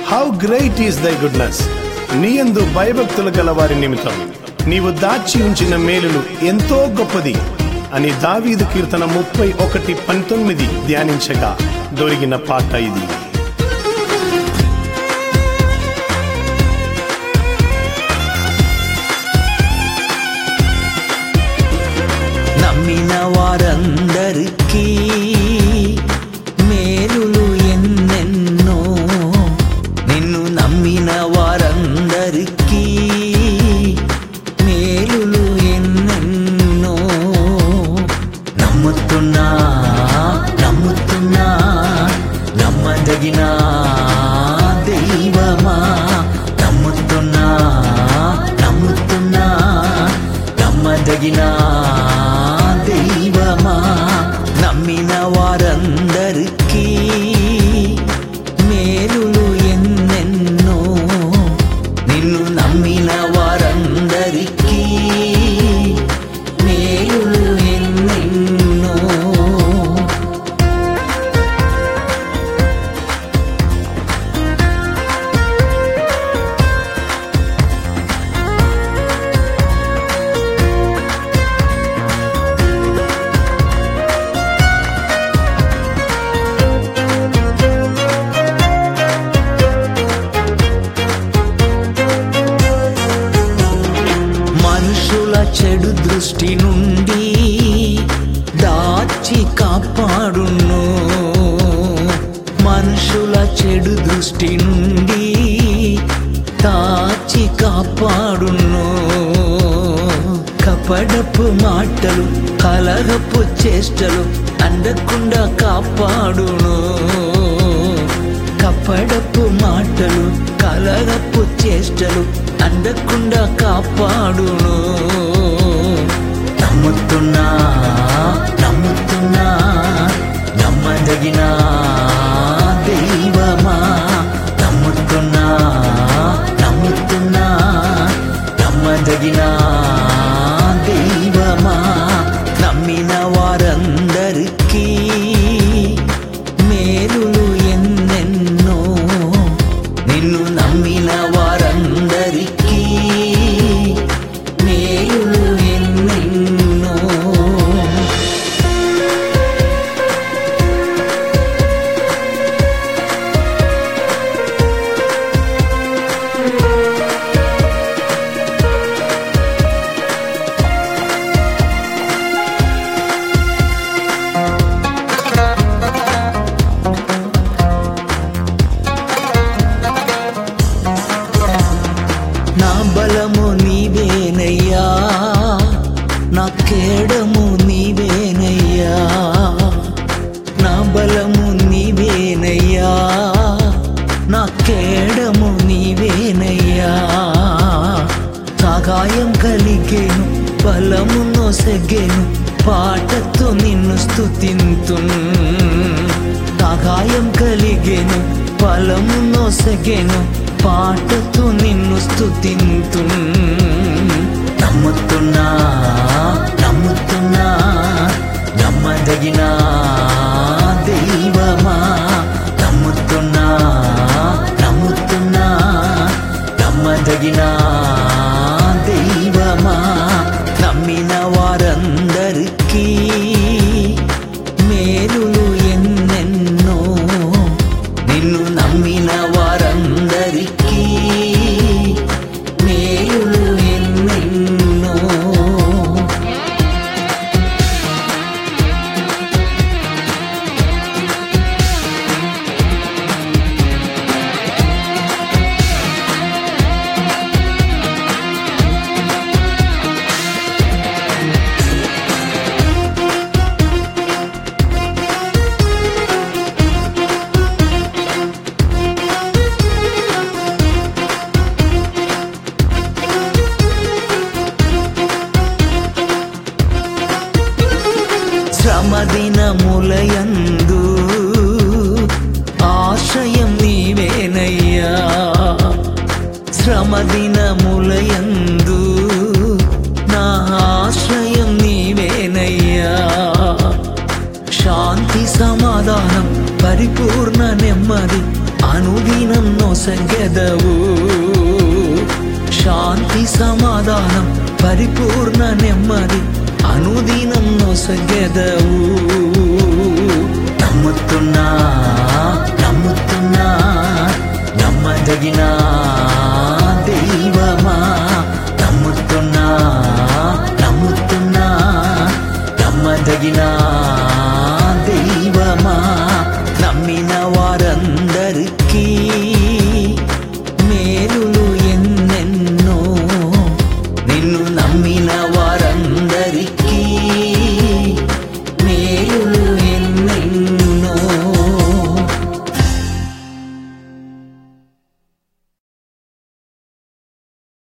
how great is thy goodness నీయందు భయభక్తులు గల వారి నిమిత్తం నీవు దాచి ఉంచిన మేలులు ఎంతో గొప్పది అని దావీదు కీర్తన ముప్పై ఒకటి పంతొమ్మిది ధ్యానించగా దొరికిన పాట ఇది నమ్మిన వారందరికీ మేలులు ఎన్నెన్నో నిన్ను నమ్మిన వారందరికీ మేలులు ఎన్నెన్నో నమ్ముతున్నా నమ్ముతున్నా నమ్మదగిన దైవమా నమ్ముతున్నా నమ్ముతున్నా నమ్మదగిన దైవమా నమ్మిన వారందరికీ మేలులు ఎన్నెన్నో నిన్ను నమ్మిన వారందరికీ మేలులు ఎన్నెన్నో మనుషుల చెడు దృష్టి నుండి దాచి కాపాడును మనుషుల చెడు దృష్టి నుండి దాచి కాపాడును కపడపు మాటలు కలగపు చేష్టలు అందకుండా కాపాడును కపడపు మాటలు కలగపు చేష్టలు అందకుండా కాపాడును నమ్ముతున్నా నమ్ముతున్నా నమ్మదగిన దైవమా నమ్ముతున్నా నమ్ముతున్నా నమ్మదగిన దైవమా నమ్మిన వారందరికీ మేలులు ఎన్నెన్నో నిన్ను నమ్మిన వారందరికీ మేలులు ఎన్నెన్నో నా బలము నీవేనయ్యా నా కేడము నీవేనయ్యా నా బలము నీవేనయ్యా నా కేడము నీవేనయ్యా సహాయం కలిగేను బలము నొసగేను పాటతో నిన్ను స్తుతింతున్ సహాయం కలిగేను ఫలము నొసగేను పాటతో నిన్ను స్తుతింతు నమ్ముతున్నా నమ్ముతున్నా నమ్మదగిన దైవమా నమ్ముతున్నా నమ్ముతున్నా నమ్మదగిన దైవమా నమ్మిన వారందరికీ మేలులు ఎన్నెన్నో నిన్ను నమ్మిన వారందరికీ మేలులు ఎన్నెన్నో శ్రమదినములయందు ఆశ్రయం నీవేనయ్యా శ్రమదినములయందు నా ఆశ్రయం నీవేనయ్యా శాంతి సమాధానం పరిపూర్ణ నెమ్మది అనుదినం నొసగెదవు శాంతి సమాధానం పరిపూర్ణ నెమ్మది అనుదినం నొసగెదవు నమ్ముతున్నా నమ్ముతున్నా నమ్మదగిన దైవమా నమ్ముతున్నా నమ్ముతున్నా నమ్మదగిన దైవమా నమ్మిన వారందరికీ మేలులు ఎన్నెన్నో నిన్ను